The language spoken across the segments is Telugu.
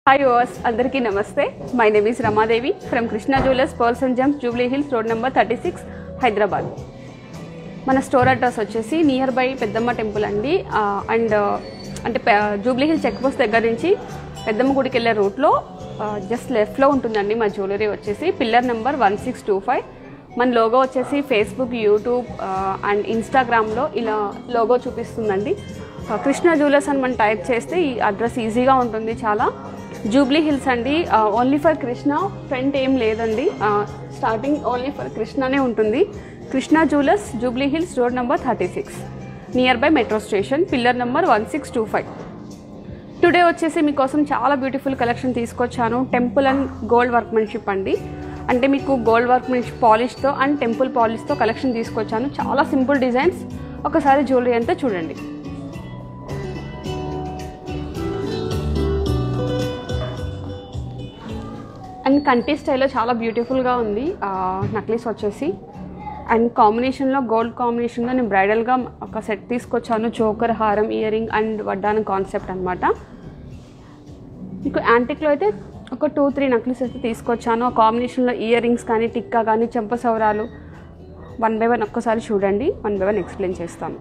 హాయ్ ఓవర్స్ అందరికీ నమస్తే my name is Ramadevi from Krishna jewellers pearls and gems Jubilee Hills road number thirty six Hyderabad మన స్టోర్ అడ్రస్ వచ్చేసి నియర్ బై పెద్దమ్మ టెంపుల్ అండి అండ్ అంటే పె- జూబ్లీ హిల్స్ చెక్ పోస్ట్ దగ్గర నుంచి పెద్దమ్మ గుడికి వెళ్ళే రూట్లో జస్ట్ లెఫ్ట్లో ఉంటుందండి మా జ్యువెలరీ వచ్చేసి pillar number one six two five మన లోగో వచ్చేసి ఫేస్బుక్ యూట్యూబ్ అండ్ ఇన్స్టాగ్రామ్లో ఇలా లోగో చూపిస్తుందండి ఆ, కృష్ణ జ్యువెలర్స్ అని మనం టైప్ చేస్తే ఈ అడ్రస్ ఈజీగా ఉంటుంది చాలా జూబ్లీ హిల్స్ అండి ఓన్లీ ఫర్ కృష్ణ ఫ్రంట్ ఏం లేదండి స్టార్టింగ్ ఓన్లీ ఫర్ కృష్ణనే ఉంటుంది Krishna jewellers Jubilee Hills road number thirty six near by metro station pillar number one six two five today వచ్చేసి మీకోసం చాలా బ్యూటిఫుల్ కలెక్షన్ తీసుకొచ్చాను టెంపుల్ అండ్ గోల్డ్ వర్క్మెన్షిప్ అండి అంటే మీకు గోల్డ్ వర్క్మెన్షిప్ పాలిష్తో అండ్ టెంపుల్ పాలిష్తో కలెక్షన్ తీసుకొచ్చాను చాలా సింపుల్ డిజైన్స్ ఒకసారి జ్యువెలరీ అంతా చూడండి అండ్ కంటి స్టైల్లో చాలా బ్యూటిఫుల్గా ఉంది నక్లీస్ వచ్చేసి అండ్ కాంబినేషన్లో గోల్డ్ కాంబినేషన్లో నేను బ్రైడల్గా ఒక సెట్ తీసుకొచ్చాను చోకర్ హారం ఇయర్ రింగ్ అండ్ వడ్డానం కాన్సెప్ట్ అనమాట మీకు యాంటిక్లో అయితే ఒక టూ త్రీ నక్లీస్ అయితే తీసుకొచ్చాను ఆ కాంబినేషన్లో ఇయర్ రింగ్స్ కానీ టిక్కా కానీ చెంప సౌరాలు వన్ బై వన్ ఒక్కసారి చూడండి వన్ బై వన్ ఎక్స్ప్లెయిన్ చేస్తాను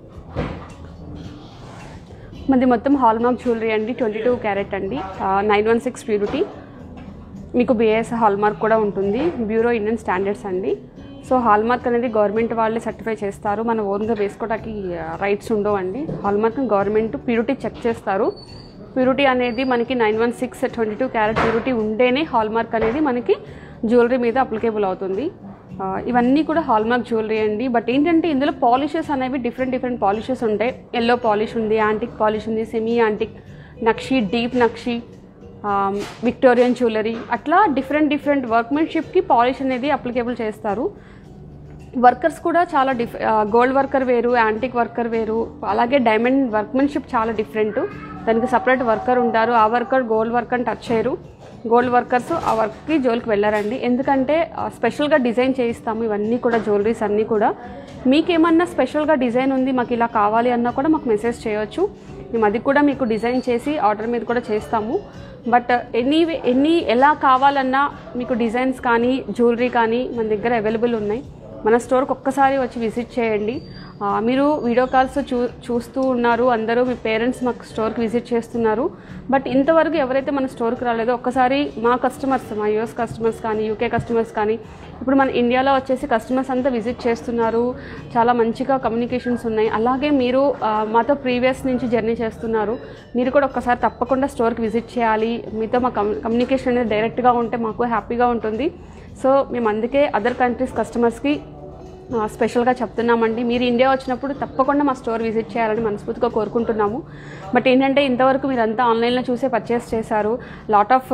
మనది మొత్తం హాల్మార్క్ జ్యువెలరీ అండి ట్వంటీ టూ క్యారెట్ అండి నైన్ వన్ సిక్స్ ప్యూరిటీ మీకు బిఏఎస్ హాల్మార్క్ కూడా ఉంటుంది బ్యూరో ఇండియన్ స్టాండర్డ్స్ అండి సో హాల్మార్క్ అనేది గవర్నమెంట్ వాళ్ళే సర్టిఫై చేస్తారు మన ఓన్గా వేసుకోవడానికి రైట్స్ ఉండవు అండి హాల్మార్క్ గవర్నమెంట్ ప్యూరిటీ చెక్ చేస్తారు ప్యూరిటీ అనేది మనకి nine one six twenty two carat purity ఉంటేనే హాల్మార్క్ అనేది మనకి జ్యువెలరీ మీద అప్లికేబుల్ అవుతుంది ఆ, ఇవన్నీ కూడా హాల్మార్క్ జ్యువెలరీ అండి బట్ ఏంటంటే ఇందులో పాలిషెస్ అనేవి డిఫరెంట్ డిఫరెంట్ పాలిషెస్ ఉంటాయి ఎల్లో పాలిష్ ఉంది యాంటిక్ పాలిష్ ఉంది సెమీ యాంటిక్ నక్షి డీప్ నక్షి విక్టోరియన్ జ్యువెలరీ అట్లా డిఫరెంట్ డిఫరెంట్ వర్క్మెన్షిప్కి పాలిష్ అనేది అప్లికేబుల్ చేస్తారు వర్కర్స్ కూడా చాలా డిఫ్ గోల్డ్ వర్కర్ వేరు యాంటిక్ వర్కర్ వేరు అలాగే డైమండ్ వర్క్మెన్షిప్ చాలా డిఫరెంట్ దానికి సపరేట్ వర్కర్ ఉంటారు ఆ వర్కర్ గోల్డ్ వర్కర్ టచ్ చేయరు గోల్డ్ వర్కర్స్ ఆ వర్క్కి జోలికి వెళ్ళారండి ఎందుకంటే ఆ, స్పెషల్గా డిజైన్ చేయిస్తాము ఇవన్నీ కూడా జ్యువెలరీస్ అన్నీ కూడా మీకేమన్నా స్పెషల్గా డిజైన్ ఉంది మాకు ఇలా కావాలి అన్నా కూడా మాకు మెసేజ్ చేయొచ్చు మేము అది కూడా మీకు డిజైన్ చేసి ఆర్డర్ మీద కూడా చేస్తాము బట్ ఎనీ ఎన్ని ఎలా కావాలన్నా మీకు డిజైన్స్ కానీ జ్యువెలరీ కానీ మన దగ్గర అవైలబుల్ ఉన్నాయి మన స్టోర్కి ఒక్కసారి వచ్చి విజిట్ చేయండి ఆ, మీరు వీడియో కాల్స్ చూ చూస్తూ ఉన్నారు అందరూ మీ పేరెంట్స్ మాకు స్టోర్కి విజిట్ చేస్తున్నారు బట్ ఇంతవరకు ఎవరైతే మన స్టోర్కి రాలేదో ఒక్కసారి మా కస్టమర్స్ మా యూఎస్ కస్టమర్స్ కానీ యూకే కస్టమర్స్ కానీ ఇప్పుడు మన ఇండియాలో వచ్చేసి కస్టమర్స్ అంతా విజిట్ చేస్తున్నారు చాలా మంచిగా కమ్యూనికేషన్స్ ఉన్నాయి అలాగే మీరు ఆ, మాతో ప్రీవియస్ నుంచి జర్నీ చేస్తున్నారు మీరు కూడా ఒక్కసారి తప్పకుండా స్టోర్కి విజిట్ చేయాలి మీతో మా కమ్యూ కమ్యూనికేషన్ అనేది డైరెక్ట్గా ఉంటే మాకు హ్యాపీగా ఉంటుంది సో మేము అందుకే అదర్ కంట్రీస్ కస్టమర్స్కి ఆ, స్పెషల్గా చెప్తున్నామండి మీరు ఇండియా వచ్చినప్పుడు తప్పకుండా మా స్టోర్ విజిట్ చేయాలని మనస్ఫూర్తిగా కోరుకుంటున్నాము బట్ ఏంటంటే ఇంతవరకు మీరు అంతా ఆన్లైన్లో చూసే పర్చేస్ చేశారు లాట్ ఆఫ్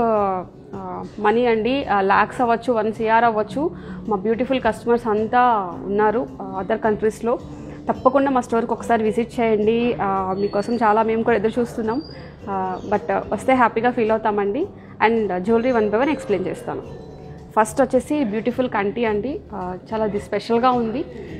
మనీ అండి ల్యాక్స్ అవ్వచ్చు వన్ సిఆర్ అవ్వచ్చు మా బ్యూటిఫుల్ కస్టమర్స్ అంతా ఉన్నారు అదర్ కంట్రీస్లో తప్పకుండా మా స్టోర్కి ఒకసారి విజిట్ చేయండి ఆ, మీకోసం చాలా మేము కూడా ఎదురు చూస్తున్నాం బట్ వస్తే హ్యాపీగా ఫీల్ అవుతామండి and jewellery one by one explain చేస్తాను ఫస్ట్ వచ్చేసి బ్యూటిఫుల్ కంటి అండి ఆ, చాలా ఇది స్పెషల్గా ఉంది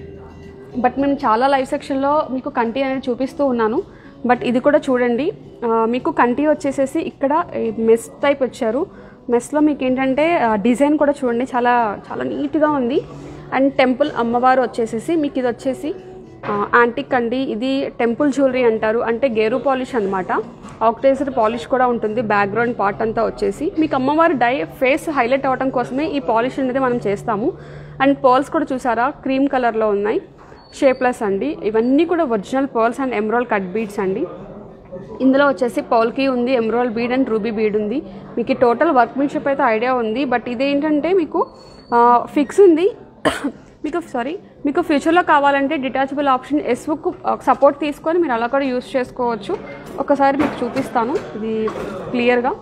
బట్ మేము చాలా లైవ్ సెక్షన్లో మీకు కంటి అనేది చూపిస్తూ ఉన్నాను బట్ ఇది కూడా చూడండి ఆ, మీకు కంటి వచ్చేసేసి ఇక్కడ మెస్ టైప్ వచ్చారు మెస్లో మీకు ఏంటంటే ఆ, డిజైన్ కూడా చూడండి చాలా చాలా నీట్గా ఉంది అండ్ టెంపుల్ అమ్మవారు వచ్చేసేసి మీకు ఇది వచ్చేసి యాంటిక్ అండి ఇది టెంపుల్ జ్యువెలరీ అంటారు అంటే గేరు పాలిష్ అనమాట ఆక్టైజర్ పాలిష్ కూడా ఉంటుంది బ్యాక్గ్రౌండ్ పార్ట్ అంతా వచ్చేసి మీకు అమ్మవారి డై ఫేస్ హైలైట్ అవ్వడం కోసమే ఈ పాలిష్ అనేది మనం చేస్తాము అండ్ పర్ల్స్ కూడా చూసారా క్రీమ్ కలర్లో ఉన్నాయి షేప్లెస్ అండి ఇవన్నీ కూడా original pearls and emerald cut beads అండి ఇందులో వచ్చేసి పౌల్కి ఉంది emerald bead and ruby bead ఉంది మీకు ఈ టోటల్ వర్క్మెన్షిప్ అయితే ఐడియా ఉంది బట్ ఇదేంటంటే మీకు ఫిక్స్ ఉంది మీకు సారీ మీకు ఫ్యూచర్లో కావాలంటే డిటాచబుల్ ఆప్షన్ ఎస్బుక్ సపోర్ట్ తీసుకొని మీరు అలా కూడా యూస్ చేసుకోవచ్చు ఒకసారి మీకు చూపిస్తాను ఇది క్లియర్గా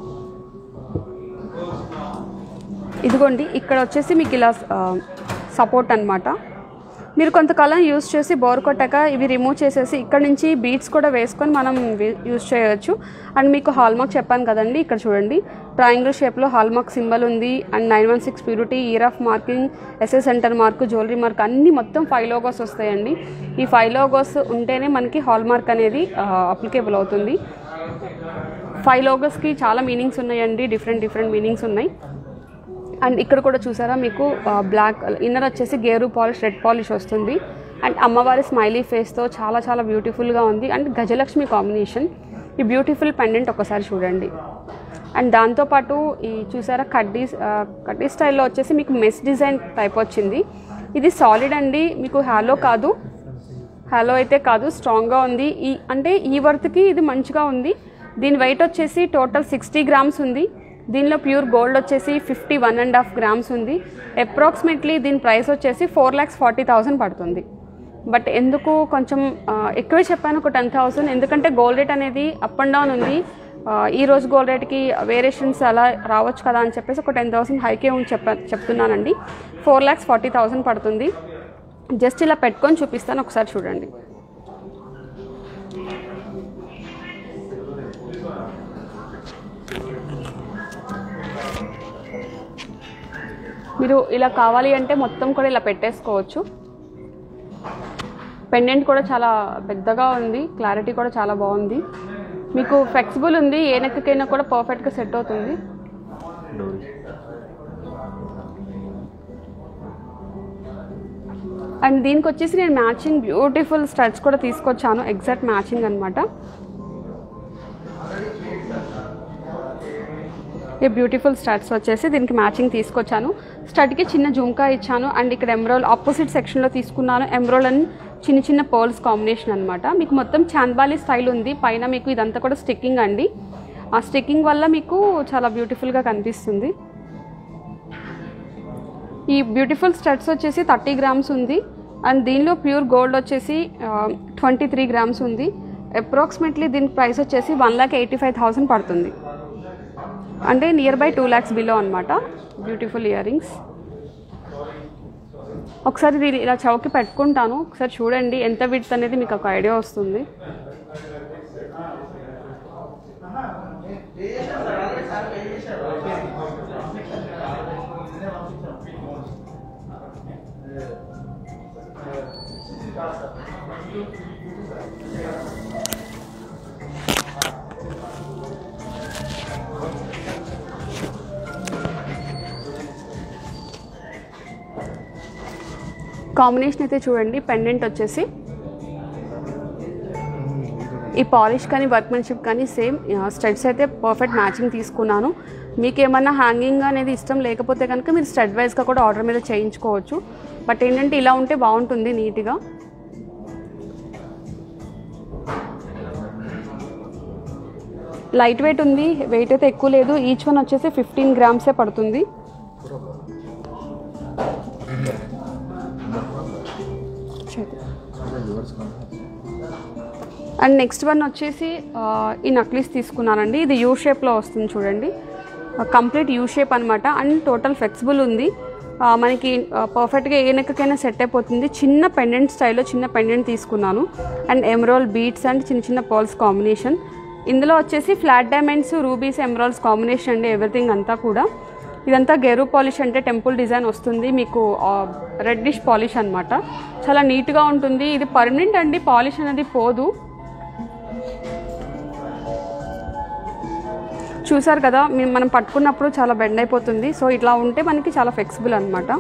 ఇదిగోండి ఇక్కడ వచ్చేసి మీకు ఇలా సపోర్ట్ అన్నమాట మీరు కొంతకాలం యూస్ చేసి బోర్ కొట్టాక ఇవి రిమూవ్ చేసేసి ఇక్కడ నుంచి బీట్స్ కూడా వేసుకొని మనం యూస్ చేయొచ్చు అండ్ మీకు హాల్మార్క్ చెప్పాను కదండి ఇక్కడ చూడండి ట్రయాంగిల్ షేప్లో హాల్మార్క్ సింబల్ ఉంది and nine one six purity year of marking assay centre mark jewellery mark అన్ని మొత్తం ఫైవ్ లోగోస్ వస్తాయండి ఈ ఫైవ్ లోగోస్ ఉంటేనే మనకి హాల్మార్క్ అనేది అప్లికేబుల్ అవుతుంది ఫైవ్ లోగస్కి చాలా మీనింగ్స్ ఉన్నాయండి డిఫరెంట్ డిఫరెంట్ మీనింగ్స్ ఉన్నాయి అండ్ ఇక్కడ కూడా చూసారా మీకు బ్లాక్ ఇన్నర్ వచ్చేసి గేరు పాలిష్ రెడ్ పాలిష్ వస్తుంది అండ్ అమ్మవారి స్మైలీ ఫేస్తో చాలా చాలా బ్యూటిఫుల్గా ఉంది అండ్ గజలక్ష్మి కాంబినేషన్ ఈ బ్యూటిఫుల్ పెండెంట్ ఒకసారి చూడండి అండ్ దాంతోపాటు ఈ చూసారా కడ్డీ కడ్డీ స్టైల్లో వచ్చేసి మీకు మెస్ డిజైన్ టైప్ వచ్చింది ఇది సాలిడ్ అండి మీకు హ్యాలో కాదు హ్యాలో అయితే కాదు స్ట్రాంగ్గా ఉంది ఈ అంటే ఈ వర్త్కి ఇది మంచిగా ఉంది దీని వెయిట్ వచ్చేసి టోటల్ సిక్స్టీ గ్రామ్స్ ఉంది దీనిలో ప్యూర్ గోల్డ్ వచ్చేసి fifty one and half grams ఉంది అప్రాక్సిమేట్లీ దీని ప్రైస్ వచ్చేసి ఫోర్ ల్యాక్స్ ఫార్టీ థౌసండ్ పడుతుంది బట్ ఎందుకు కొంచెం ఆ, ఎక్కువే చెప్పాను ఒక టెన్ థౌసండ్ ఎందుకంటే గోల్డ్ రేట్ అనేది అప్ అండ్ డౌన్ ఉంది ఆ, ఈ రోజు గోల్డ్ రేట్కి వేరియేషన్స్ అలా రావచ్చు కదా అని చెప్పేసి ఒక టెన్ థౌసండ్ హైకే ఉంది చెప్ప చెప్తున్నానండి ఫోర్ ల్యాక్స్ ఫార్టీ థౌసండ్ పడుతుంది జస్ట్ ఇలా పెట్టుకొని చూపిస్తాను ఒకసారి చూడండి మీరు ఇలా కావాలి అంటే మొత్తం కూడా ఇలా పెట్టేసుకోవచ్చు పెండెంట్ కూడా చాలా పెద్దగా ఉంది క్లారిటీ కూడా చాలా బాగుంది మీకు ఫ్లెక్సిబుల్ ఉంది ఏ నెక్కకైనా కూడా పర్ఫెక్ట్గా సెట్ అవుతుంది అండ్ దీనికి వచ్చేసి నేను మ్యాచింగ్ బ్యూటిఫుల్ స్టడ్స్ కూడా తీసుకొచ్చాను ఎగ్జాక్ట్ మ్యాచింగ్ అనమాట ఈ బ్యూటిఫుల్ స్టడ్స్ వచ్చేసి దీనికి మ్యాచింగ్ తీసుకొచ్చాను స్టడ్కి చిన్న జుంకా ఇచ్చాను అండ్ ఇక్కడ ఎమ్రోల్ ఆపోజిట్ సెక్షన్లో తీసుకున్నాను ఎమ్రోల్ అండ్ చిన్న చిన్న పర్ల్స్ కాంబినేషన్ అనమాట మీకు మొత్తం చాంద్బాలి స్టైల్ ఉంది పైన మీకు ఇదంతా కూడా స్టిక్కింగ్ అండి ఆ స్టిక్కింగ్ వల్ల మీకు చాలా బ్యూటిఫుల్గా కనిపిస్తుంది ఈ బ్యూటిఫుల్ స్టడ్స్ వచ్చేసి థర్టీ గ్రామ్స్ ఉంది అండ్ దీనిలో ప్యూర్ గోల్డ్ వచ్చేసి ట్వంటీ త్రీ గ్రామ్స్ ఉంది అప్రాక్సిమేట్లీ దీని ప్రైస్ వచ్చేసి one lakh eighty five thousand పడుతుంది అంటే near by two lakhs below అనమాట బ్యూటిఫుల్ ఇయర్ రింగ్స్ ఒకసారి దీన్ని ఇలా చౌకి పెట్టుకుంటాను ఒకసారి చూడండి ఎంత విడ్త్ అనేది మీకు ఒక ఐడియా వస్తుంది కాంబినేషన్ అయితే చూడండి పెండెంట్ వచ్చేసి ఈ పాలిష్ కానీ వర్క్మెన్షిప్ కానీ సేమ్ స్టడ్స్ అయితే పర్ఫెక్ట్ మ్యాచింగ్ తీసుకున్నాను మీకు ఏమన్నా హ్యాంగింగ్ అనేది ఇష్టం లేకపోతే కనుక మీరు స్టడ్ వైజ్గా కూడా ఆర్డర్ మీద చేయించుకోవచ్చు బట్ ఏంటంటే ఇలా ఉంటే బాగుంటుంది నీట్గా లైట్ వెయిట్ ఉంది వెయిట్ అయితే ఎక్కువ లేదు ఈచ్ వన్ వచ్చేసి ఫిఫ్టీన్ గ్రామ్సే పడుతుంది అండ్ నెక్స్ట్ వన్ వచ్చేసి ఆ, ఈ నక్లీస్ తీసుకున్నానండి ఇది యూ షేప్లో వస్తుంది చూడండి కంప్లీట్ యూ షేప్ అనమాట అండ్ టోటల్ ఫ్లెక్సిబుల్ ఉంది ఆ, మనకి పర్ఫెక్ట్గా ఏ నెక్కకైనా సెట్ అయిపోతుంది చిన్న పెండెంట్ స్టైల్లో చిన్న పెండెంట్ తీసుకున్నాను అండ్ ఎమరాల్ బీట్స్ అండ్ చిన్న చిన్న పర్ల్స్ కాంబినేషన్ ఇందులో వచ్చేసి flat diamonds rubies emeralds combination అండి ఎవ్రీథింగ్ అంతా కూడా ఇదంతా గెరు పాలిష్ అంటే టెంపుల్ డిజైన్ వస్తుంది మీకు రెడ్డిష్ పాలిష్ అన్నమాట చాలా నీట్గా ఉంటుంది ఇది పర్మనెంట్ అండి పాలిష్ అనేది పోదు చూసారు కదా మీ- మనం పట్టుకున్నప్పుడు చాలా బెండ్ అయిపోతుంది సో ఇట్లా ఉంటే మనకి చాలా ఫ్లెక్సిబుల్ అనమాట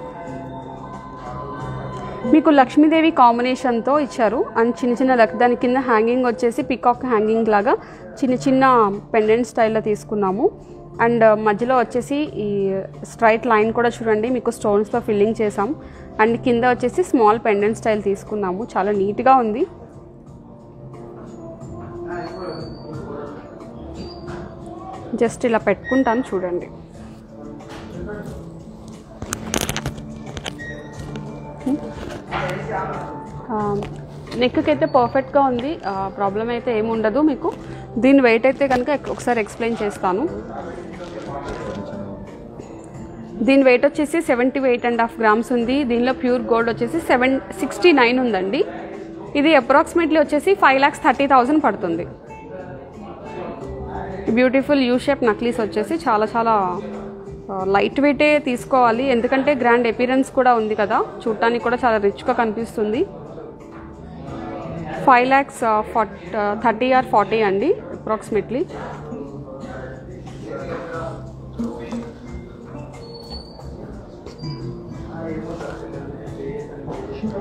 మీకు లక్ష్మీదేవి కాంబినేషన్తో ఇచ్చారు అండ్ చిన్న చిన్న లక్- దాని కింద హ్యాంగింగ్ వచ్చేసి పికాక్ హ్యాంగింగ్ లాగా చిన్న చిన్న పెండెంట్ స్టైల్లో తీసుకున్నాము అండ్ మధ్యలో వచ్చేసి ఈ స్ట్రైట్ లైన్ కూడా చూడండి మీకు స్టోన్స్తో ఫిల్లింగ్ చేసాం అండ్ కింద వచ్చేసి స్మాల్ పెండెంట్ స్టైల్ తీసుకున్నాము చాలా నీట్గా ఉంది జస్ట్ ఇలా పెట్టుకుంటాను చూడండి నెక్కి అయితే పర్ఫెక్ట్గా ఉంది ప్రాబ్లం అయితే ఏమి ఉండదు మీకు దీని వెయిట్ అయితే కనుక ఒకసారి ఎక్స్ప్లెయిన్ చేస్తాను దీని వెయిట్ వచ్చేసి seventy eight and half grams ఉంది దీనిలో ప్యూర్ గోల్డ్ వచ్చేసి సెవెన్ సిక్స్టీ నైన్ ఉందండి ఇది అప్రాక్సిమేట్లీ వచ్చేసి ఫైవ్ ల్యాక్స్ థర్టీ థౌజండ్ పడుతుంది బ్యూటిఫుల్ యూ షేప్ నక్లీస్ వచ్చేసి చాలా చాలా లైట్ వెయిటే తీసుకోవాలి ఎందుకంటే గ్రాండ్ ఎపీరెన్స్ కూడా ఉంది కదా చూడటానికి కూడా చాలా రిచ్గా కనిపిస్తుంది ఫైవ్ ల్యాక్స్ ఫార్ట్ థర్టీ ఆర్ ఫార్టీ అండి అప్రాక్సిమేట్లీ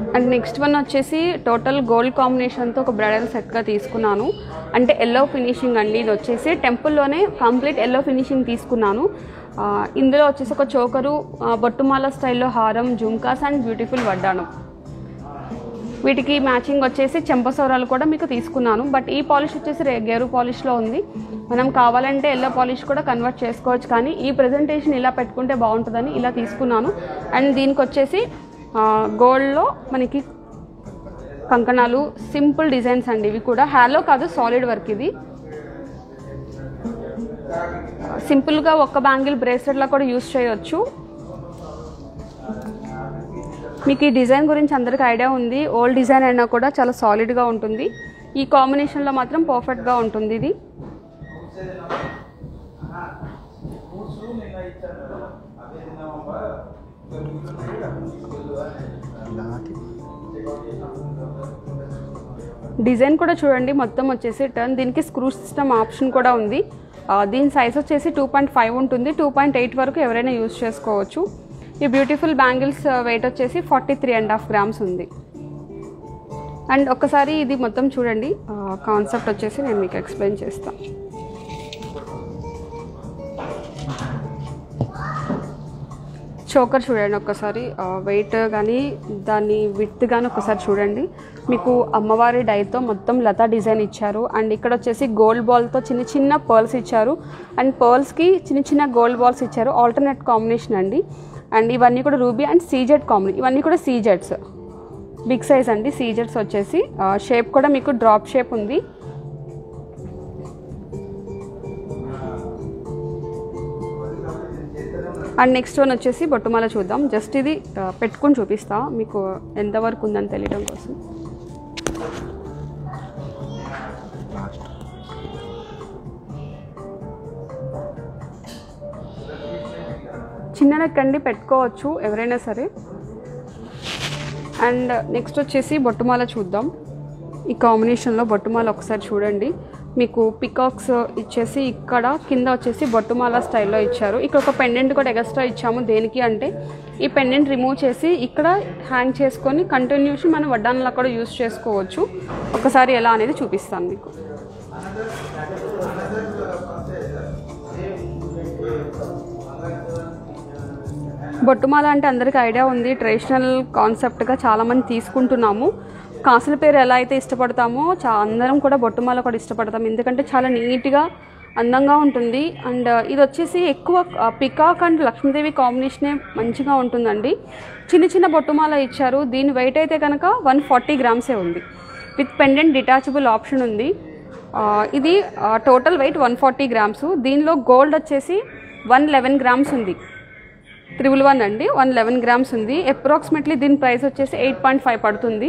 అండ్ నెక్స్ట్ వన్ వచ్చేసి టోటల్ గోల్డ్ కాంబినేషన్తో ఒక బ్రైడల్ సెట్గా తీసుకున్నాను అంటే ఎల్లో ఫినిషింగ్ అండి ఇది వచ్చేసి టెంపుల్లోనే కంప్లీట్ ఎల్లో ఫినిషింగ్ తీసుకున్నాను ఆ, ఇందులో వచ్చేసి ఒక చోకరు ఆ, బొట్టుమాల స్టైల్లో హారం జుమ్కాస్ అండ్ బ్యూటిఫుల్ వడ్డాను వీటికి మ్యాచింగ్ వచ్చేసి చెంపసౌరాలు కూడా మీకు తీసుకున్నాను బట్ ఈ పాలిష్ వచ్చేసి రే- గేరు పాలిష్లో ఉంది మనం కావాలంటే ఎల్లో పాలిష్ కూడా కన్వర్ట్ చేసుకోవచ్చు కానీ ఈ ప్రజెంటేషన్ ఇలా పెట్టుకుంటే బాగుంటుందని ఇలా తీసుకున్నాను అండ్ దీనికి వచ్చేసి గోల్డ్లో మనకి కంకణాలు సింపుల్ డిజైన్స్ అండి ఇవి కూడా హ్యాలో కాదు సాలిడ్ వర్క్ ఇది సింపుల్గా ఒక్క బ్యాంగిల్ బ్రేస్లెట్లా కూడా యూస్ చేయొచ్చు మీకు ఈ డిజైన్ గురించి అందరికీ ఐడియా ఉంది ఓల్డ్ డిజైన్ అయినా కూడా చాలా సాలిడ్గా ఉంటుంది ఈ కాంబినేషన్లో మాత్రం పర్ఫెక్ట్గా ఉంటుంది ఇది డిజైన్ కూడా చూడండి మొత్తం వచ్చేసి టర్న్ దీనికి స్క్రూ సిస్టమ్ ఆప్షన్ కూడా ఉంది ఆ, దీని సైజ్ వచ్చేసి టూ పాయింట్ ఫైవ్ ఉంటుంది టూ పాయింట్ ఎయిట్ వరకు ఎవరైనా యూజ్ చేసుకోవచ్చు ఈ బ్యూటిఫుల్ బ్యాంగిల్స్ వెయిట్ వచ్చేసి forty three and half grams ఉంది అండ్ ఒక్కసారి ఇది మొత్తం చూడండి కాన్సెప్ట్ వచ్చేసి నేను మీకు ఎక్స్ప్లెయిన్ చేస్తాను చోకర్ చూడండి ఒక్కసారి వెయిట్ కానీ దాని విత్ కానీ ఒకసారి చూడండి మీకు అమ్మవారి డైతో మొత్తం లతా డిజైన్ ఇచ్చారు అండ్ ఇక్కడ వచ్చేసి గోల్డ్ బాల్తో చిన్న చిన్న పర్ల్స్ ఇచ్చారు అండ్ పర్ల్స్కి చిన్న చిన్న గోల్డ్ బాల్స్ ఇచ్చారు ఆల్టర్నేట్ కాంబినేషన్ అండి అండ్ ఇవన్నీ కూడా రూబీ అండ్ సీజెడ్ కాంబినేషన్ ఇవన్నీ కూడా సీజెడ్స్ బిగ్ సైజ్ అండి సీజెడ్స్ వచ్చేసి షేప్ కూడా మీకు డ్రాప్ షేప్ ఉంది అండ్ నెక్స్ట్ వన్ వచ్చేసి బొట్టుమాల చూద్దాం జస్ట్ ఇది ఆ, పెట్టుకుని చూపిస్తా మీకు ఎంతవరకు ఉందని తెలియడం కోసం చిన్న నెక్ అండి పెట్టుకోవచ్చు ఎవరైనా సరే అండ్ నెక్స్ట్ వచ్చేసి బొట్టుమాల చూద్దాం ఈ కాంబినేషన్లో బొట్టుమాల ఒకసారి చూడండి మీకు పికాక్స్ ఇచ్చేసి ఇక్కడ కింద వచ్చేసి బొట్టుమాల స్టైల్లో ఇచ్చారు ఇక్కడ ఒక పెండెంట్ కూడా ఎక్స్ట్రా ఇచ్చాము దేనికి అంటే ఈ పెండెంట్ రిమూవ్ చేసి ఇక్కడ హ్యాంగ్ చేసుకొని కంటిన్యూషన్ మనం వడ్డానంలో కూడా యూస్ చేసుకోవచ్చు ఒకసారి ఎలా అనేది చూపిస్తాను మీకు బొట్టుమాల అంటే అందరికీ ఐడియా ఉంది ట్రెడిషనల్ కాన్సెప్ట్గా చాలామంది తీసుకుంటున్నాము కాసుల పేరు ఎలా అయితే ఇష్టపడతామో చా అందరం కూడా బొట్టుమాల కూడా ఇష్టపడతాం ఎందుకంటే చాలా నీట్గా అందంగా ఉంటుంది అండ్ ఇది వచ్చేసి ఎక్కువ పికాక్ అండ్ లక్ష్మీదేవి కాంబినేషనే మంచిగా ఉంటుందండి చిన్న చిన్న బొట్టుమాల ఇచ్చారు దీని వెయిట్ అయితే కనుక వన్ ఫార్టీ గ్రామ్సే ఉంది విత్ పెండెంట్ డిటాచబుల్ ఆప్షన్ ఉంది ఆ, ఇది total weight one forty grams దీనిలో గోల్డ్ వచ్చేసి వన్ లెవెన్ గ్రామ్స్ ఉంది త్రిబుల్ వన్ అండి వన్ లెవెన్ గ్రామ్స్ ఉంది అప్రాక్సిమేట్లీ దీని ప్రైస్ వచ్చేసి ఎయిట్ పాయింట్ ఫైవ్ పడుతుంది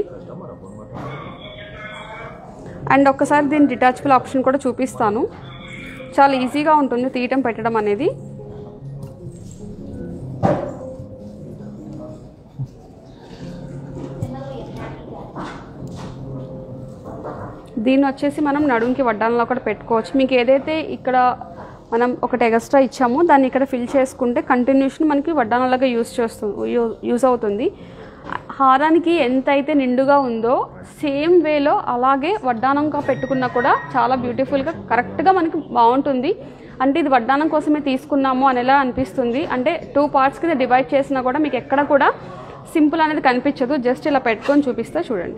అండ్ ఒక్కసారి దీని డిటాచబుల్ ఆప్షన్ కూడా చూపిస్తాను చాలా ఈజీగా ఉంటుంది తీయటం పెట్టడం అనేది దీన్ని వచ్చేసి మనం నడుంకి వడ్డానంలో కూడా పెట్టుకోవచ్చు మీకు ఏదైతే ఇక్కడ మనం ఒకటి ఎక్స్ట్రా ఇచ్చామో దాన్ని ఇక్కడ ఫిల్ చేసుకుంటే కంటిన్యూషన్ మనకి వడ్డానంలాగా యూస్ చేస్తు యూజ్ అవుతుంది హారానికి ఎంత అయితే నిండుగా ఉందో సేమ్ వేలో అలాగే వడ్డానంగా పెట్టుకున్నా కూడా చాలా బ్యూటిఫుల్గా కరెక్ట్గా మనకి బాగుంటుంది అంటే ఇది వడ్డానం కోసమే తీసుకున్నాము అనేలా అనిపిస్తుంది అంటే టూ పార్ట్స్ కింద డివైడ్ చేసినా కూడా మీకు ఎక్కడ కూడా సింపుల్ అనేది కనిపించదు జస్ట్ ఇలా పెట్టుకొని చూపిస్తే చూడండి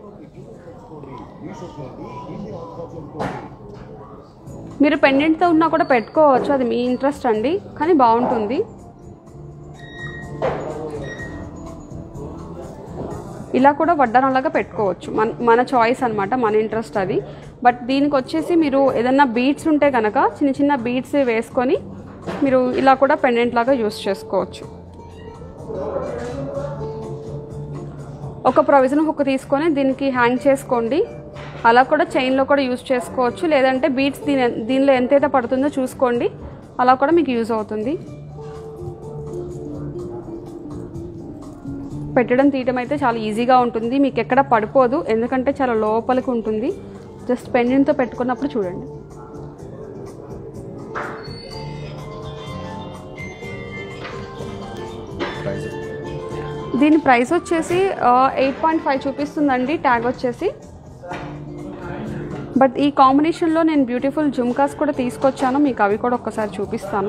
మీరు పెండెంట్తో ఉన్నా కూడా పెట్టుకోవచ్చు అది మీ ఇంట్రెస్ట్ అండి కానీ బాగుంటుంది ఇలా కూడా వడ్డానంలాగా పెట్టుకోవచ్చు మన మన చాయిస్ అనమాట మన ఇంట్రెస్ట్ అది బట్ దీనికి వచ్చేసి మీరు ఏదన్నా బీడ్స్ ఉంటే కనుక చిన్న చిన్న బీడ్స్ వేసుకొని మీరు ఇలా కూడా పెండెంట్ లాగా యూస్ చేసుకోవచ్చు ఒక ప్రొవిజన్ హుక్ తీసుకొని దీనికి హ్యాంగ్ చేసుకోండి అలా కూడా చైన్లో కూడా యూజ్ చేసుకోవచ్చు లేదంటే బీట్స్ దీని దీనిలో ఎంతైతే పడుతుందో చూసుకోండి అలా కూడా మీకు యూజ్ అవుతుంది పెట్టడం తీయడం అయితే చాలా ఈజీగా ఉంటుంది మీకు ఎక్కడ పడిపోదు ఎందుకంటే చాలా లోపలికి ఉంటుంది జస్ట్ పెండెంట్తో పెట్టుకున్నప్పుడు చూడండి దీని ప్రైస్ వచ్చేసి ఎయిట్ పాయింట్ ఫైవ్ చూపిస్తుందండి ట్యాగ్ వచ్చేసి బట్ ఈ కాంబినేషన్లో నేను బ్యూటిఫుల్ జుమ్కాస్ కూడా తీసుకొచ్చాను మీకు అవి కూడా ఒక్కసారి చూపిస్తాను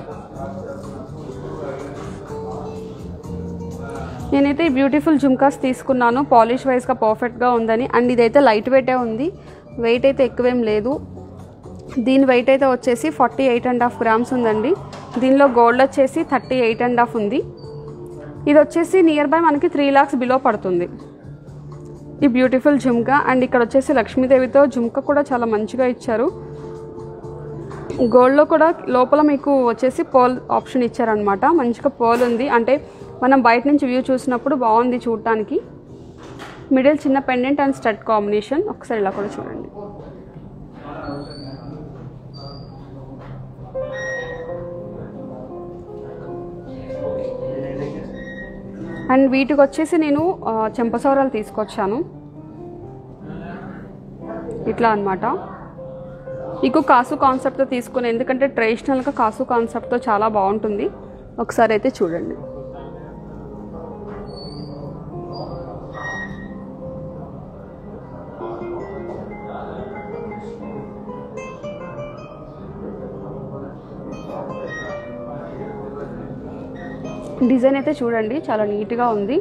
నేనైతే ఈ బ్యూటిఫుల్ జుమ్కాస్ తీసుకున్నాను పాలిష్ వైజ్గా పర్ఫెక్ట్గా ఉందని అండ్ ఇదైతే లైట్ వెయిటే ఉంది వెయిట్ అయితే ఎక్కువేం లేదు దీని వెయిట్ అయితే వచ్చేసి forty eight and half grams ఉందండి దీనిలో గోల్డ్ వచ్చేసి థర్టీ ఎయిట్ అండ్ హాఫ్ ఉంది ఇది వచ్చేసి నియర్ బై మనకి త్రీ లాక్స్ బిలో పడుతుంది ఈ బ్యూటిఫుల్ జుమ్కా అండ్ ఇక్కడ వచ్చేసి లక్ష్మీదేవితో జుమ్కా కూడా చాలా మంచిగా ఇచ్చారు గోల్డ్లో కూడా లోపల మీకు వచ్చేసి పోల్ ఆప్షన్ ఇచ్చారనమాట మంచిగా పోల్ ఉంది అంటే మనం బయట నుంచి వ్యూ చూసినప్పుడు బాగుంది చూడటానికి మిడిల్ చిన్న పెండెంట్ అండ్ స్టడ్ కాంబినేషన్ ఒకసారి ఇలా కూడా చూడండి అండ్ వీటికి వచ్చేసి నేను ఆ, చెంపసౌరాలు తీసుకొచ్చాను ఇట్లా అన్నమాట మీకు కాసు కాన్సెప్ట్తో తీసుకుని ఎందుకంటే ట్రెడిషనల్గా కాసు కాన్సెప్ట్తో చాలా బాగుంటుంది ఒకసారి అయితే చూడండి డిజైన్ అయితే చూడండి చాలా నీట్గా ఉంది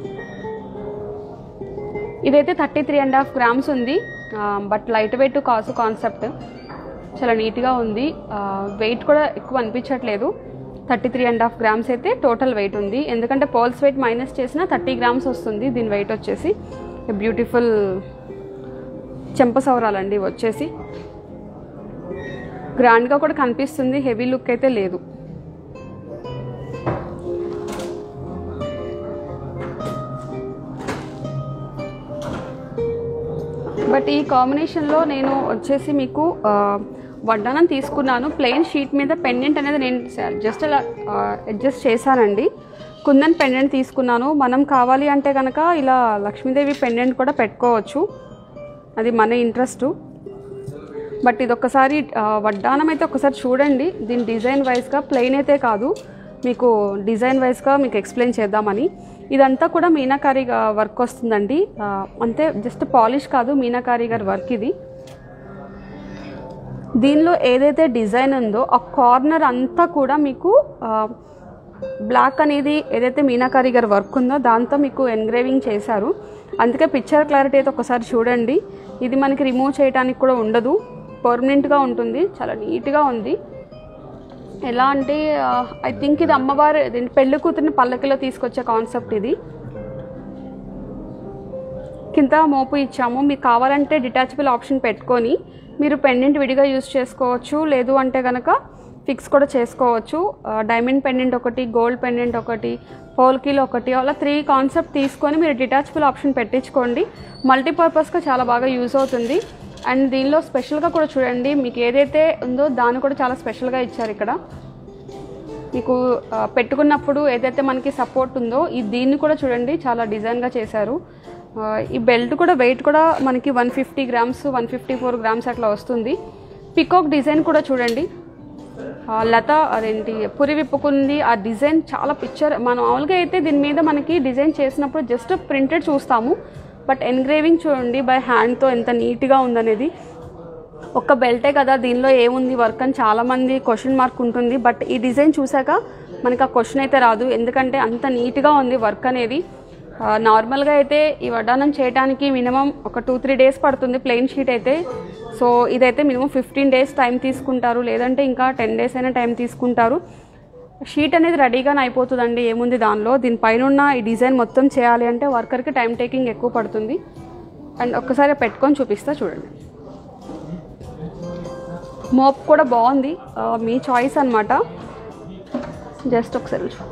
ఇదైతే thirty three and half grams ఉంది బట్ లైట్ వెయిట్ కాసు కాన్సెప్ట్ చాలా నీట్గా ఉంది వెయిట్ కూడా ఎక్కువ అనిపించట్లేదు thirty three and half grams అయితే టోటల్ వెయిట్ ఉంది ఎందుకంటే పోల్స్ వెయిట్ మైనస్ చేసిన థర్టీ గ్రామ్స్ వస్తుంది దీని వెయిట్ వచ్చేసి బ్యూటిఫుల్ చెంపసౌరాలండి ఇవి వచ్చేసి గ్రాండ్గా కూడా కనిపిస్తుంది హెవీ లుక్ అయితే లేదు బట్ ఈ కాంబినేషన్లో నేను వచ్చేసి మీకు ఆ, వడ్డానం తీసుకున్నాను ప్లెయిన్ షీట్ మీద పెండెంట్ అనేది నేను జస్ట్ అలా అడ్జస్ట్ చేశానండి కుందన్ పెండెంట్ తీసుకున్నాను మనం కావాలి అంటే కనుక ఇలా లక్ష్మీదేవి పెండెంట్ కూడా పెట్టుకోవచ్చు అది మన ఇంట్రెస్ట్ బట్ ఇది ఒక్కసారి ఆ, వడ్డానం అయితే ఒకసారి చూడండి దీని డిజైన్ వైజ్గా ప్లెయిన్ అయితే కాదు మీకు డిజైన్ వైజ్గా మీకు ఎక్స్ప్లెయిన్ చేద్దామని ఇదంతా కూడా మీనాకారి గా- వర్క్ వస్తుందండి ఆ, అంతే జస్ట్ పాలిష్ కాదు మీనాకారి గారి వర్క్ ఇది దీనిలో ఏదైతే డిజైన్ ఉందో ఆ కార్నర్ అంతా కూడా మీకు ఆ, బ్లాక్ అనేది ఏదైతే మీనాకారి గారి వర్క్ ఉందో దాంతో మీకు ఎన్గ్రేవింగ్ చేశారు అందుకే పిక్చర్ క్లారిటీ అయితే ఒకసారి చూడండి ఇది మనకి రిమూవ్ చేయడానికి కూడా ఉండదు పర్మనెంట్గా ఉంటుంది చాలా నీట్గా ఉంది ఎలా అంటే ఐ థింక్ ఇది అమ్మవారి దీని పెళ్లి కూతురిని పల్లకిలో తీసుకొచ్చే కాన్సెప్ట్ ఇది కింద మోపు ఇచ్చాము మీకు కావాలంటే డిటాచబుల్ ఆప్షన్ పెట్టుకొని మీరు పెండెంట్ విడిగా యూస్ చేసుకోవచ్చు లేదు అంటే కనుక ఫిక్స్ కూడా చేసుకోవచ్చు డైమండ్ పెండెంట్ ఒకటి గోల్డ్ పెండెంట్ ఒకటి పోల్కీలో ఒకటి అలా త్రీ కాన్సెప్ట్ తీసుకొని మీరు డిటాచబుల్ ఆప్షన్ పెట్టించుకోండి మల్టీపర్పస్గా చాలా బాగా యూజ్ అవుతుంది అండ్ దీనిలో స్పెషల్గా కూడా చూడండి మీకు ఏదైతే ఉందో దాన్ని కూడా చాలా స్పెషల్గా ఇచ్చారు ఇక్కడ మీకు ఆ, పెట్టుకున్నప్పుడు ఏదైతే మనకి సపోర్ట్ ఉందో ఈ దీన్ని కూడా చూడండి చాలా డిజైన్గా చేశారు ఆ, ఈ బెల్ట్ కూడా వెయిట్ కూడా మనకి one fifty grams one fifty four grams అట్లా వస్తుంది పికాక్ డిజైన్ కూడా చూడండి ఆ, లత అదేంటి పురి విప్పుకుంది ఆ డిజైన్ చాలా పిక్చర్ మనం మామూలుగా అయితే దీని మీద మనకి డిజైన్ చేసినప్పుడు జస్ట్ ప్రింటెడ్ చూస్తాము బట్ ఎన్గ్రేవింగ్ చూడండి బై హ్యాండ్తో ఎంత నీట్గా ఉందనేది ఒక్క బెల్టే కదా దీనిలో ఏముంది వర్క్ అని చాలామంది క్వశ్చన్ మార్క్ ఉంటుంది బట్ ఈ డిజైన్ చూసాక మనకి ఆ క్వశ్చన్ అయితే రాదు ఎందుకంటే అంత నీట్గా ఉంది వర్క్ అనేది ఆ, నార్మల్గా అయితే ఈ వడ్డానం చేయడానికి మినిమం ఒక టూ త్రీ డేస్ పడుతుంది ప్లెయిన్ షీట్ అయితే సో ఇదైతే మినిమం ఫిఫ్టీన్ డేస్ టైం తీసుకుంటారు లేదంటే ఇంకా టెన్ డేస్ అయినా టైం తీసుకుంటారు షీట్ అనేది రెడీగానే అయిపోతుందండి ఏముంది దానిలో దీనిపైన ఉన్న ఈ డిజైన్ మొత్తం చేయాలి అంటే వర్కర్కి టైం టేకింగ్ ఎక్కువ పడుతుంది అండ్ ఒక్కసారి పెట్టుకొని చూపిస్తా చూడండి మోప్ కూడా బాగుంది ఆ, మీ చాయిస్ అనమాట జస్ట్ ఒకసారి చూ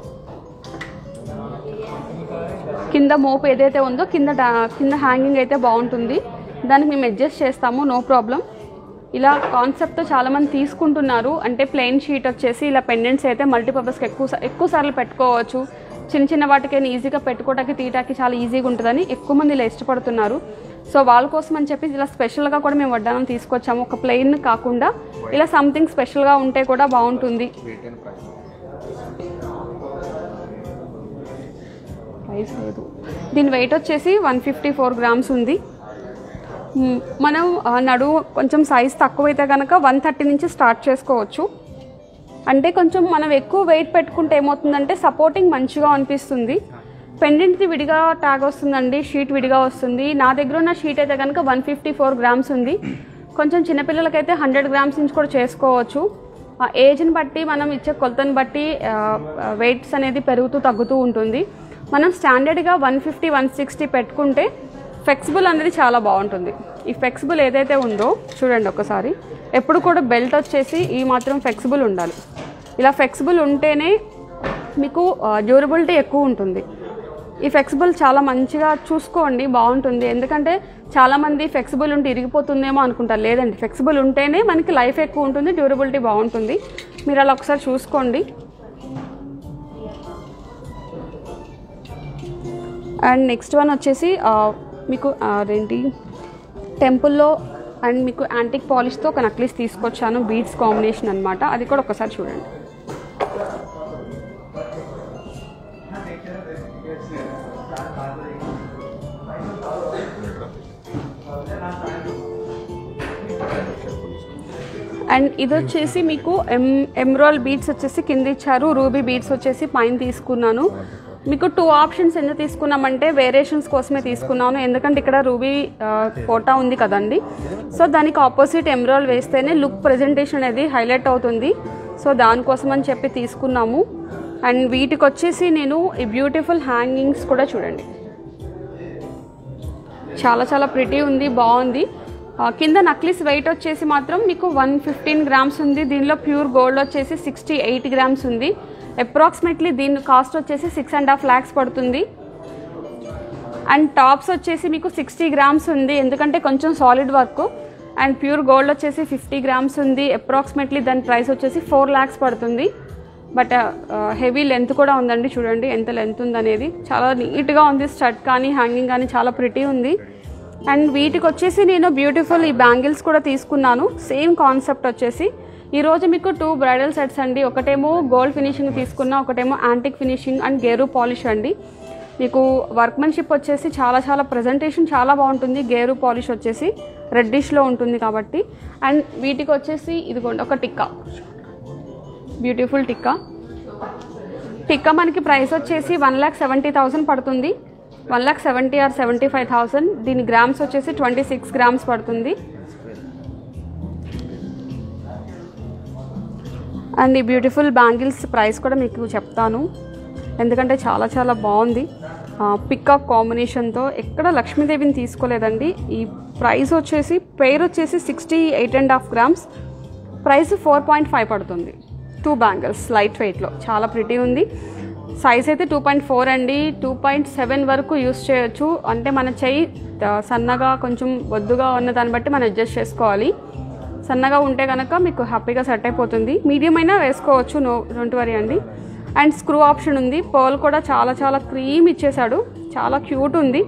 కింద మోపు ఏదైతే ఉందో కింద డా- కింద హ్యాంగింగ్ అయితే బాగుంటుంది దానికి మేము అడ్జస్ట్ చేస్తాము నో ప్రాబ్లం ఇలా కాన్సెప్ట్తో చాలామంది తీసుకుంటున్నారు అంటే ప్లెయిన్ షీట్ వచ్చేసి ఇలా పెండెంట్స్ అయితే మల్టీపర్పస్కి ఎక్కువ సా- ఎక్కువ సార్లు పెట్టుకోవచ్చు చిన్న చిన్న వాటికైనా ఈజీగా పెట్టుకోవడానికి తీయటానికి చాలా ఈజీగా ఉంటుందని ఎక్కువ మంది ఇలా ఇష్టపడుతున్నారు సో వాళ్ళ కోసం అని చెప్పి ఇలా స్పెషల్గా కూడా మేము వడ్డానం తీసుకొచ్చాము ఒక ప్లెయిన్ కాకుండా ఇలా సంథింగ్ స్పెషల్గా ఉంటే కూడా బాగుంటుంది ప్రైస్ లేదు దీని వెయిట్ వచ్చేసి వన్ ఫిఫ్టీ ఫోర్ గ్రామ్స్ ఉంది మ్, మనం ఆ, నడుము కొంచెం సైజ్ తక్కువైతే కనుక వన్ థర్టీ నుంచి స్టార్ట్ చేసుకోవచ్చు అంటే కొంచెం మనం ఎక్కువ వెయిట్ పెట్టుకుంటే ఏమవుతుందంటే సపోర్టింగ్ మంచిగా అనిపిస్తుంది పెండెంట్ది విడిగా ట్యాగ్ వస్తుందండి షీట్ విడిగా వస్తుంది నా దగ్గర ఉన్న షీట్ అయితే కనుక వన్ ఫిఫ్టీ ఫోర్ గ్రామ్స్ ఉంది కొంచెం చిన్నపిల్లలకైతే హండ్రెడ్ గ్రామ్స్ నుంచి కూడా చేసుకోవచ్చు ఆ ఏజ్ని బట్టి మనం ఇచ్చే కొలతని బట్టి వెయిట్స్ అనేది పెరుగుతూ తగ్గుతూ ఉంటుంది మనం స్టాండర్డ్గా వన్ ఫిఫ్టీ వన్ సిక్స్టీ పెట్టుకుంటే ఫ్లెక్సిబుల్ అనేది చాలా బాగుంటుంది ఈ ఫ్లెక్సిబుల్ ఏదైతే ఉందో చూడండి ఒకసారి ఎప్పుడు కూడా బెల్ట్ వచ్చేసి ఈ మాత్రం ఫ్లెక్సిబుల్ ఉండాలి ఇలా ఫ్లెక్సిబుల్ ఉంటేనే మీకు డ్యూరబిలిటీ ఎక్కువ ఉంటుంది ఈ ఫ్లెక్సిబుల్ చాలా మంచిగా చూసుకోండి బాగుంటుంది ఎందుకంటే చాలామంది ఫ్లెక్సిబుల్ ఉంటే ఇరిగిపోతుందేమో అనుకుంటారు లేదండి ఫ్లెక్సిబుల్ ఉంటేనే మనకి లైఫ్ ఎక్కువ ఉంటుంది డ్యూరబిలిటీ బాగుంటుంది మీరు అలా ఒకసారి చూసుకోండి అండ్ నెక్స్ట్ వన్ వచ్చేసి ఆ, మీకు ఆ, అదేంటి టెంపుల్లో అండ్ మీకు యాంటిక్ పాలిష్తో ఒక నక్లీస్ తీసుకొచ్చాను బీడ్స్ కాంబినేషన్ అనమాట అది కూడా ఒకసారి చూడండి అండ్ ఇది వచ్చేసి మీకు ఎం ఎమ్రాల్ బీడ్స్ వచ్చేసి కింద ఇచ్చారు రూబీ బీడ్స్ వచ్చేసి పైన తీసుకున్నాను మీకు టూ ఆప్షన్స్ ఎందుకు తీసుకున్నామంటే వేరియేషన్స్ కోసమే తీసుకున్నాను ఎందుకంటే ఇక్కడ రూబీ కోటా ఉంది కదండి సో దానికి ఆపోజిట్ ఎమ్రాల్ వేస్తేనే లుక్ ప్రజెంటేషన్ అనేది హైలైట్ అవుతుంది సో దానికోసం అని చెప్పి తీసుకున్నాము అండ్ వీటికి వచ్చేసి నేను ఈ బ్యూటిఫుల్ హ్యాంగింగ్స్ కూడా చూడండి చాలా చాలా ప్రిటీ ఉంది బాగుంది ఆ, కింద నక్లీస్ వెయిట్ వచ్చేసి మాత్రం మీకు వన్ ఫిఫ్టీన్ గ్రామ్స్ ఉంది దీనిలో ప్యూర్ గోల్డ్ వచ్చేసి సిక్స్టీ ఎయిట్ గ్రామ్స్ ఉంది అప్రాక్సిమేట్లీ దీని కాస్ట్ వచ్చేసి సిక్స్ అండ్ హాఫ్ ల్యాక్స్ పడుతుంది అండ్ టాప్స్ వచ్చేసి మీకు సిక్స్టీ గ్రామ్స్ ఉంది ఎందుకంటే కొంచెం solid work and pure gold వచ్చేసి ఫిఫ్టీ గ్రామ్స్ ఉంది అప్రాక్సిమేట్లీ దాని ప్రైస్ వచ్చేసి ఫోర్ ల్యాక్స్ పడుతుంది బట్ హెవీ లెంత్ కూడా ఉందండి చూడండి ఎంత లెంత్ ఉందనేది చాలా నీట్గా ఉంది స్టడ్ కానీ హ్యాంగింగ్ కానీ చాలా ప్రిటీ ఉంది అండ్ వీటికి వచ్చేసి నేను బ్యూటిఫుల్ ఈ బ్యాంగిల్స్ కూడా తీసుకున్నాను సేమ్ కాన్సెప్ట్ వచ్చేసి ఈరోజు మీకు టూ బ్రైడల్ సెట్స్ అండి ఒకటేమో గోల్డ్ ఫినిషింగ్ తీసుకున్నా ఒకటేమో యాంటిక్ ఫినిషింగ్ అండ్ గేరు పాలిష్ అండి మీకు వర్క్మెన్షిప్ వచ్చేసి చాలా చాలా ప్రజెంటేషన్ చాలా బాగుంటుంది గేరు పాలిష్ వచ్చేసి రెడ్డిష్లో ఉంటుంది కాబట్టి అండ్ వీటికి వచ్చేసి ఇదిగోండి ఒక టిక్కా బ్యూటిఫుల్ టిక్కా టిక్కా మనకి ప్రైస్ వచ్చేసి వన్ ల్యాక్ సెవెంటీ థౌసండ్ పడుతుంది one lakh seventy or seventy five thousand దీని గ్రామ్స్ వచ్చేసి ట్వంటీ సిక్స్ గ్రామ్స్ పడుతుంది అండ్ ఈ బ్యూటిఫుల్ బ్యాంగిల్స్ ప్రైస్ కూడా మీకు చెప్తాను ఎందుకంటే చాలా చాలా బాగుంది పికాక్ కాంబినేషన్తో ఎక్కడ లక్ష్మీదేవిని తీసుకోలేదండి ఈ ప్రైస్ వచ్చేసి పేరు వచ్చేసి sixty eight and half grams price four point five పడుతుంది టూ బ్యాంగిల్స్ లైట్ వెయిట్లో చాలా ప్రిటీ ఉంది సైజ్ అయితే టూ పాయింట్ ఫోర్ అండి టూ పాయింట్ సెవెన్ వరకు యూస్ చేయొచ్చు అంటే మన చెయ్యి ఆ, సన్నగా కొంచెం బొద్దుగా ఉన్న దాన్ని బట్టి మనం అడ్జస్ట్ చేసుకోవాలి సన్నగా ఉంటే కనుక మీకు హ్యాపీగా సెట్ అయిపోతుంది మీడియం అయినా వేసుకోవచ్చు నో డోంట్ వరీ అండి అండ్ స్క్రూ ఆప్షన్ ఉంది పర్ల్ కూడా చాలా చాలా క్రీమ్ ఇచ్చేసాడు చాలా క్యూట్ ఉంది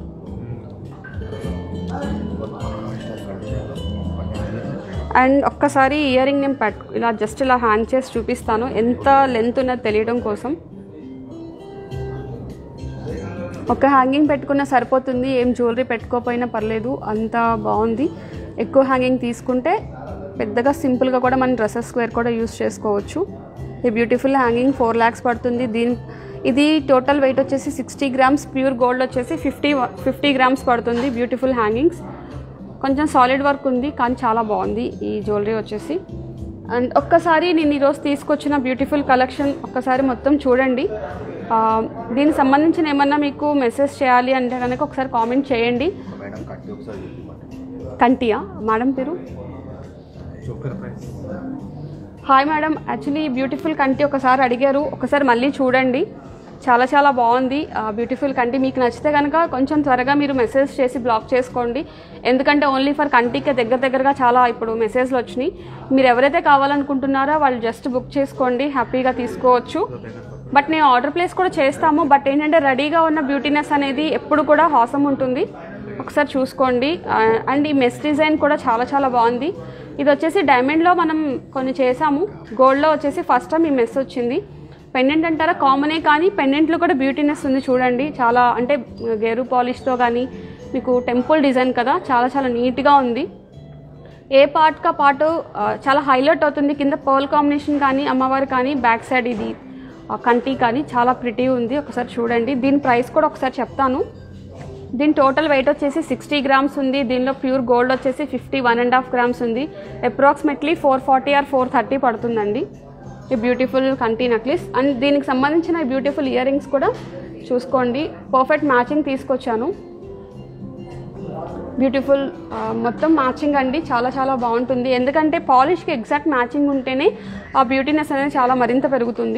అండ్ ఒక్కసారి ఇయర్ రింగ్ నేను పెట్టు ఇలా జస్ట్ ఇలా హ్యాండ్ చేసి చూపిస్తాను ఎంత లెంత్ ఉన్నది తెలియడం కోసం ఒక హ్యాంగింగ్ పెట్టుకున్నా సరిపోతుంది ఏం జ్యువెలరీ పెట్టుకోకపోయినా పర్లేదు అంత బాగుంది ఎక్కువ హ్యాంగింగ్ తీసుకుంటే పెద్దగా సింపుల్గా కూడా మన డ్రెస్సెస్ స్క్వేర్ కూడా యూస్ చేసుకోవచ్చు ఈ బ్యూటిఫుల్ హ్యాంగింగ్ ఫోర్ ల్యాక్స్ పడుతుంది దీని ఇది టోటల్ వెయిట్ వచ్చేసి సిక్స్టీ గ్రామ్స్ ప్యూర్ గోల్డ్ వచ్చేసి ఫిఫ్టీ ఫిఫ్టీ గ్రామ్స్ పడుతుంది బ్యూటిఫుల్ హ్యాంగింగ్స్ కొంచెం సాలిడ్ వర్క్ ఉంది కానీ చాలా బాగుంది ఈ జ్యువెలరీ వచ్చేసి అండ్ ఒక్కసారి నేను ఈరోజు తీసుకొచ్చిన బ్యూటిఫుల్ కలెక్షన్ ఒక్కసారి మొత్తం చూడండి ఆ, దీనికి సంబంధించిన ఏమన్నా మీకు మెసేజ్ చేయాలి అంటే కనుక ఒకసారి కామెంట్ చేయండి మేడం కట్టి ఒకసారి చూపించమంటే కంటియా మేడం పేరు choker price hi madam actually beautiful కంటి ఒకసారి అడిగారు ఒకసారి మళ్ళీ చూడండి చాలా చాలా బాగుంది బ్యూటిఫుల్ కంటి మీకు నచ్చితే కనుక కొంచెం త్వరగా మీరు మెసేజ్ చేసి బ్లాక్ చేసుకోండి ఎందుకంటే ఓన్లీ ఫర్ కంటికి దగ్గర దగ్గరగా చాలా ఇప్పుడు మెసేజ్లు వచ్చినాయి మీరు ఎవరైతే కావాలనుకుంటున్నారో వాళ్ళు జస్ట్ బుక్ చేసుకోండి హ్యాపీగా తీసుకోవచ్చు బట్ నేను ఆర్డర్ ప్లేస్ కూడా చేస్తాము బట్ ఏంటంటే రెడీగా ఉన్న బ్యూటీనెస్ అనేది ఎప్పుడు కూడా హాసం ఉంటుంది ఒకసారి చూసుకోండి ఆ, అండ్ ఈ మెస్ డిజైన్ కూడా చాలా చాలా బాగుంది ఇది వచ్చేసి డైమండ్లో మనం కొన్ని చేసాము గోల్డ్లో వచ్చేసి ఫస్ట్ టైం ఈ మెస్ వచ్చింది పెండెంట్ అంటారా కామనే కానీ పెండెంట్లో కూడా బ్యూటీనెస్ ఉంది చూడండి చాలా అంటే గేరు పాలిష్తో కానీ మీకు టెంపుల్ డిజైన్ కదా చాలా చాలా నీట్గా ఉంది ఏ పార్ట్కా పాటు ఆ, చాలా హైలైట్ అవుతుంది కింద పర్ల్ కాంబినేషన్ కానీ అమ్మవారు కానీ బ్యాక్ సైడ్ ఇది ఆ, కంటి కానీ చాలా ప్రిటీ ఉంది ఒకసారి చూడండి దీని ప్రైస్ కూడా ఒకసారి చెప్తాను దీని టోటల్ వెయిట్ వచ్చేసి సిక్స్టీ గ్రామ్స్ ఉంది దీనిలో ప్యూర్ గోల్డ్ వచ్చేసి fifty one and half grams ఉంది approximately four forty or four thirty పడుతుందండి ఈ బ్యూటిఫుల్ కంటి నెక్లెస్ అండ్ దీనికి సంబంధించిన బ్యూటిఫుల్ ఇయర్ రింగ్స్ కూడా చూసుకోండి పర్ఫెక్ట్ మ్యాచింగ్ తీసుకొచ్చాను బ్యూటిఫుల్ ఆ, మొత్తం మ్యాచింగ్ అండి చాలా చాలా బాగుంటుంది ఎందుకంటే పాలిష్కి ఎగ్జాక్ట్ మ్యాచింగ్ ఉంటేనే ఆ బ్యూటీనెస్ అనేది చాలా మరింత పెరుగుతుంది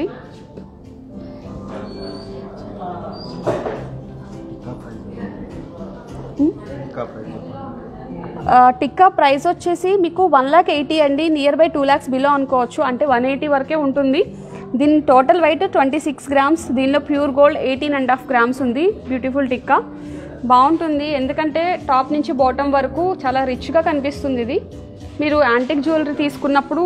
ఇంకా ప్రైస్ ఆ, టిక్కా ప్రైస్ వచ్చేసి మీకు వన్ ల్యాక్ ఎయిటీ అండి near by two lakhs below అనుకోవచ్చు అంటే వన్ ఎయిటీ వరకే ఉంటుంది దీని total weight twenty six grams దీనిలో pure gold eighteen and half grams ఉంది బ్యూటిఫుల్ టిక్కా బాగుంటుంది ఎందుకంటే టాప్ నుంచి బాటమ్ వరకు చాలా రిచ్గా కనిపిస్తుంది ఇది మీరు యాంటిక్ జ్యువెలరీ తీసుకున్నప్పుడు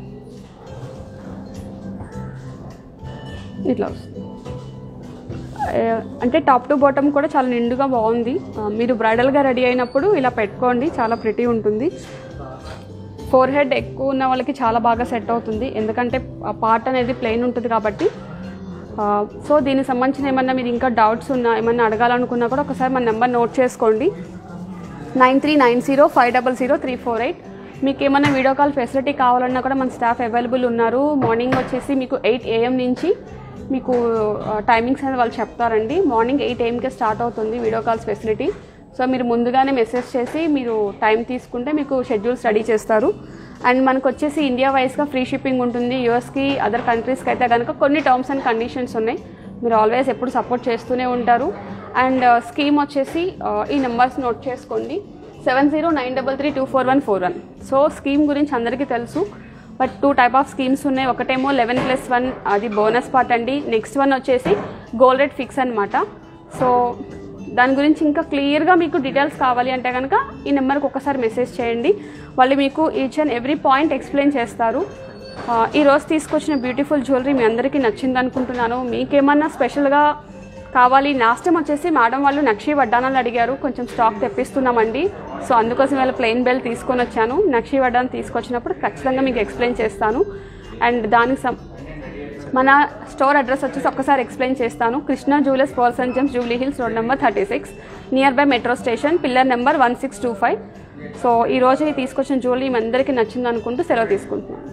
ఇట్లా వస్తుంది ఆ, అంటే టాప్ టు బాటమ్ కూడా చాలా నిండుగా బాగుంది ఆ, మీరు బ్రైడల్గా రెడీ అయినప్పుడు ఇలా పెట్టుకోండి చాలా ప్రిటీ ఉంటుంది ఫోర్ హెడ్ ఎక్కువ ఉన్న వాళ్ళకి చాలా బాగా సెట్ అవుతుంది ఎందుకంటే పార్ట్ అనేది ప్లెయిన్ ఉంటుంది కాబట్టి ఆ, సో దీనికి సంబంధించిన ఏమన్నా మీరు ఇంకా డౌట్స్ ఉన్నా ఏమన్నా అడగాలనుకున్నా కూడా ఒకసారి మన నెంబర్ నోట్ చేసుకోండి nine three nine zero five double zero three four eight మీకు ఏమైనా వీడియో కాల్ ఫెసిలిటీ కావాలన్నా కూడా మన స్టాఫ్ అవైలబుల్ ఉన్నారు మార్నింగ్ వచ్చేసి మీకు ఎయిట్ ఏఎం నుంచి మీకు టైమింగ్స్ అనేది వాళ్ళు చెప్తారండి మార్నింగ్ ఎయిట్ ఏఎంకే స్టార్ట్ అవుతుంది వీడియో కాల్స్ ఫెసిలిటీ సో మీరు ముందుగానే మెసేజ్ చేసి మీరు టైం తీసుకుంటే మీకు షెడ్యూల్స్ రెడీ చేస్తారు అండ్ మనకు వచ్చేసి ఇండియా వైస్గా ఫ్రీ షిప్పింగ్ ఉంటుంది యూఎస్కి అదర్ కంట్రీస్కి అయితే కనుక కొన్ని టర్మ్స్ అండ్ కండిషన్స్ ఉన్నాయి మీరు ఆల్వేస్ ఎప్పుడు సపోర్ట్ చేస్తూనే ఉంటారు అండ్ స్కీమ్ వచ్చేసి ఆ, ఈ నెంబర్స్ నోట్ చేసుకోండి seven zero nine double three two four one four one so scheme గురించి అందరికీ తెలుసు but two type of schemes ఉన్నాయి ఒకటేమో లెవెన్ ప్లస్ వన్ అది బోనస్ పార్ట్ అండి నెక్స్ట్ వన్ వచ్చేసి గోల్డ్ రేట్ ఫిక్స్ అనమాట సో దాని గురించి ఇంకా క్లియర్గా మీకు డీటెయిల్స్ కావాలి అంటే కనుక ఈ నెంబర్కి ఒకసారి మెసేజ్ చేయండి వాళ్ళు మీకు each and every point explain చేస్తారు ఆ, ఈ రోజు తీసుకొచ్చిన బ్యూటిఫుల్ జ్యువెలరీ మీ అందరికీ నచ్చింది అనుకుంటున్నాను మీకేమన్నా స్పెషల్గా కావాలి లాస్ట్ టైం వచ్చేసి మేడం వాళ్ళు నక్షి వడ్డానాలు అడిగారు కొంచెం స్టాక్ తెప్పిస్తున్నామండి సో అందుకోసం వాళ్ళ ప్లెయిన్ బెల్ తీసుకొని వచ్చాను నక్షి వడ్డాను తీసుకొచ్చినప్పుడు ఖచ్చితంగా మీకు ఎక్స్ప్లెయిన్ చేస్తాను అండ్ దానికి సం మన స్టోర్ అడ్రస్ వచ్చేసి ఒక్కసారి ఎక్స్ప్లెయిన్ చేస్తాను Krishna jewellers pearls and gems Jubilee Hills road number thirty six near by metro station pillar number one six two five so ఈ రోజు ఈ తీసుకొచ్చిన జ్యువెలరీ మీ అందరికీ నచ్చింది అనుకుంటూ సెలవు తీసుకుంటున్నాను